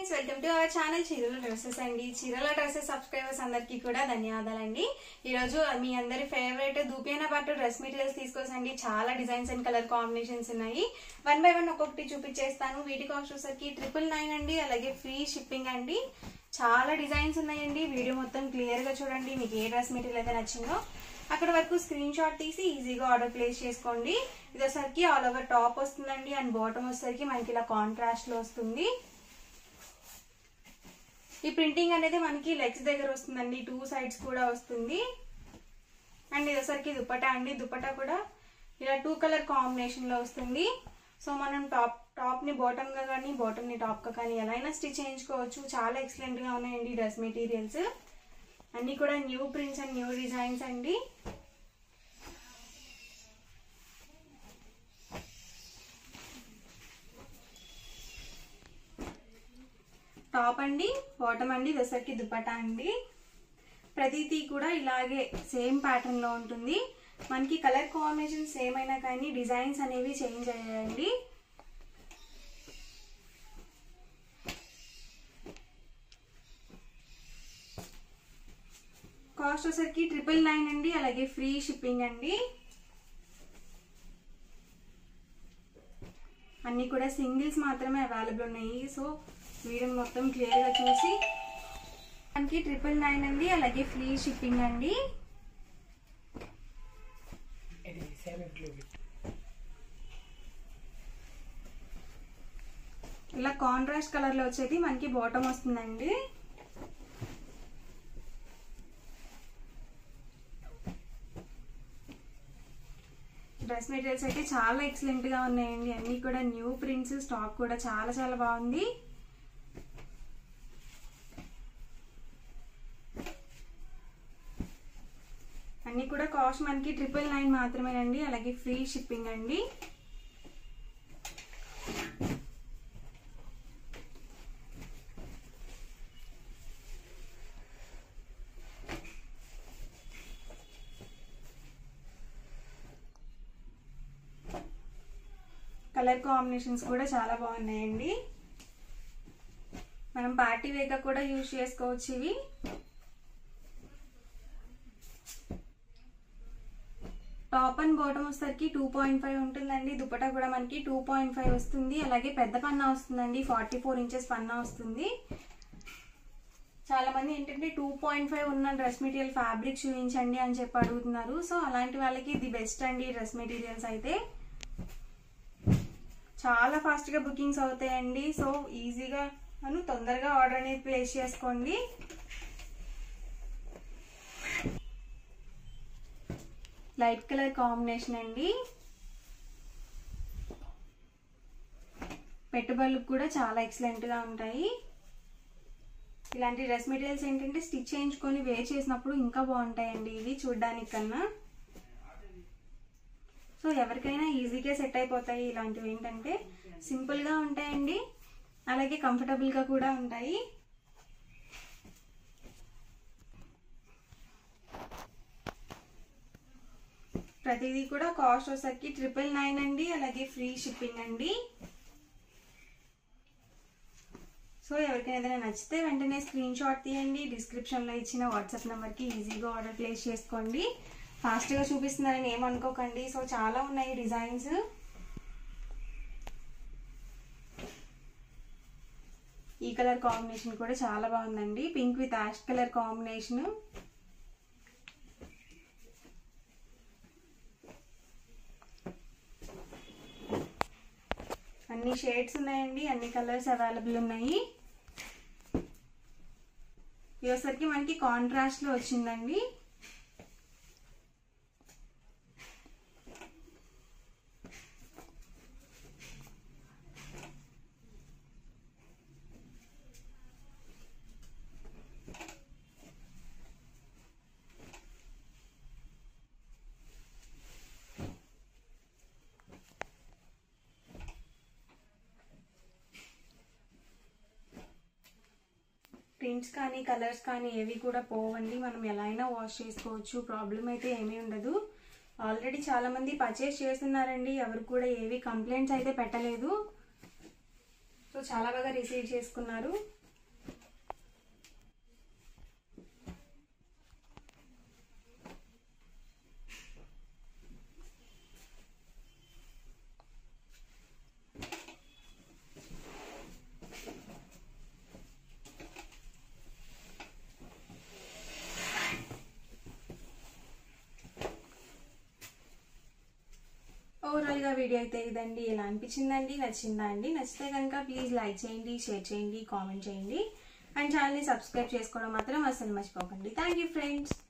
friends welcome to our channel చీరల dresses అండి చీరల డ్రెస్సెస్ సబ్స్క్రైబర్స్ అందరికీ కూడా ధన్యవాదాలండి ఈరోజు మీ అందరి ఫేవరెట్ దూపియానా పాటు డ్రెస్ మెటీరియల్స్ తీసుకొచ్చండి చాలా డిజైన్స్ అండ్ కలర్ కాంబినేషన్స్ ఉన్నాయి వన్ బై వన్ ఒక్కొక్కటి చూపించేస్తాను వీటి కాస్ట్ వచ్చేసరికి ట్రిపుల్ నైన్ అండి అలాగే ఫ్రీ షిప్పింగ్ అండి చాలా డిజైన్స్ ఉన్నాయండి వీడియో మొత్తం క్లియర్ గా చూడండి మీకు ఏ డ్రెస్ మెటీరియల్ అయితే నచ్చిందో అక్కడ వరకు స్క్రీన్ షాట్ తీసి ఈజీగా ఆర్డర్ ప్లేస్ చేసుకోండి ఇది వచ్చేసరికి ఆల్ ఓవర్ టాప్ వస్తుందండి అండ్ బాటమ్ వచ్చేసరికి మనకి ఇలా కాంట్రాస్ట్ లో వస్తుంది ఈ ప్రింటింగ్ అనేది మనకి లెగ్స్ దగ్గర వస్తుందండి టూ సైడ్స్ కూడా వస్తుంది అండ్ ఇది వచ్చరికి దుపట్టా అండి దుపట్టా కూడా ఇలా టూ కలర్ కాంబినేషన్ లో వస్తుంది సో మనం టాప్ టాప్ ని బాటమ్ గా కానీ బాటమ్ ని టాప్ గా కానీ ఎలా అయినా స్టిచ్ చేయించుకోవచ్చు చాలా ఎక్సలెంట్ గా ఉన్నాయండి డ్రెస్ మెటీరియల్స్ అన్ని కూడా new prints and new designs అండి టాప్ అండి బాటమ్ అండి దసరికి దుపట్టా అండి ప్రతిదీ కూడా ఇలాగే సేమ్ ప్యాటర్న్ లో ఉంటుంది మనకి కలర్ కాంబినేషన్ సేమ్ అయినా కానీ డిజైన్స్ అనేవి చేంజ్ అయ్యాయండి కాస్ట్ వచ్చరికి ట్రిపుల్ నైన్ అండి అలాగే ఫ్రీ షిప్పింగ్ అండి అన్ని కూడా సింగిల్స్ మాత్రమే అవైలబుల్ ఉన్నాయి సో వీడియోని మొత్తం క్లియర్గా చూసి మనకి ట్రిపుల్ నైన్ అండి అలాగే ఫ్రీ షిప్పింగ్ అండి ఇలా కాంట్రాస్ట్ కలర్ లో వచ్చేది మనకి బాటమ్ వస్తుందండి డ్రెస్ మెటీరియల్స్ అయితే చాలా ఎక్సలెంట్ గా ఉన్నాయండి అన్ని కూడా న్యూ ప్రింట్స్ స్టాక్ కూడా చాలా చాలా బాగుంది అన్ని కూడా కాస్ట్ మనకి ట్రిపుల్ నైన్ మాత్రమేనండి అలాగే ఫ్రీ షిప్పింగ్ అండి కలర్ కాంబినేషన్స్ కూడా చాలా బాగున్నాయండి మనం పార్టీ వేగా కూడా యూజ్ చేసుకోవచ్చు ఇవి టాప్ అండ్ బాటమ్ వచ్చేసరికి టూ పాయింట్ ఫైవ్ ఉంటుందండి దుపట్టా కూడా మనకి టూ పాయింట్ ఫైవ్ వస్తుంది అలాగే పెద్ద పన్నా వస్తుందండి ఫార్టీ ఫోర్ ఇంచెస్ పన్నా వస్తుంది చాలా మంది ఏంటంటే టూ పాయింట్ ఫైవ్ ఉన్న డ్రెస్ మెటీరియల్ ఫ్యాబ్రిక్ చూపించండి అని చెప్పి అడుగుతున్నారు సో అలాంటి వాళ్ళకి ఇది బెస్ట్ అండి డ్రెస్ మెటీరియల్స్ అయితే చాలా ఫాస్ట్ గా బుకింగ్స్ అవుతాయండి సో ఈజీగా మనం తొందరగా ఆర్డర్ అనేది ప్లేస్ చేసుకోండి లైట్ కలర్ కాంబినేషన్ అండి పెట్టుబడులకు కూడా చాలా ఎక్సలెంట్ గా ఉంటాయి ఇలాంటి డ్రెస్ మెటీరియల్స్ ఏంటంటే స్టిచ్ చేయించుకొని వేర్ చేసినప్పుడు ఇంకా బాగుంటాయండి ఇవి చూడడానికి కన్నా సో ఎవరికైనా ఈజీగా సెట్ అయిపోతాయి ఇలాంటివి ఏంటంటే సింపుల్గా ఉంటాయండి అలాగే కంఫర్టబుల్గా కూడా ఉంటాయి ప్రతిదీ కూడా కాస్ట్ వచ్చరికి ట్రిపుల్ నైన్ అండి అలాగే ఫ్రీ షిప్పింగ్ అండి సో ఎవరికైనా ఏదైనా నచ్చితే వెంటనే స్క్రీన్ షాట్ తీయండి డిస్క్రిప్షన్లో ఇచ్చిన వాట్సాప్ నెంబర్కి ఈజీగా ఆర్డర్ ప్లేస్ చేసుకోండి ఫాస్ట్గా చూపిస్తున్నారని ఏమనుకోకండి సో చాలా ఉన్నాయి డిజైన్స్ ఈ కలర్ కాంబినేషన్ కూడా చాలా బాగుందండి pink with ash colour combination అన్ని షేడ్స్ ఉన్నాయండి అన్ని కలర్స్ అవైలబుల్ ఉన్నాయి ఇవసరికి మనకి కాంట్రాస్ట్ లో వచ్చిందండి ప్రింట్స్ కానీ కలర్స్ కానీ ఏవి కూడా పోవండి మనం ఎలా అయినా వాష్ చేసుకోవచ్చు ప్రాబ్లం అయితే ఏమీ ఉండదు ఆల్రెడీ చాలా మంది పర్చేస్ చేస్తున్నారండి ఎవరు కూడా ఏవి కంప్లైంట్స్ అయితే పెట్టలేదు సో చాలా బాగా రిసీవ్ చేసుకున్నారు ఓవరాల్ గా వీడియో అయితే ఇదండి ఎలా అనిపించిందండి నచ్చిందా అండి నచ్చితే కనుక ప్లీజ్ లైక్ చేయండి షేర్ చేయండి కామెంట్ చేయండి అండ్ ఛానల్ని సబ్స్క్రైబ్ చేసుకోవడం మాత్రం అసలు మర్చిపోకండి థ్యాంక్ యూ ఫ్రెండ్స్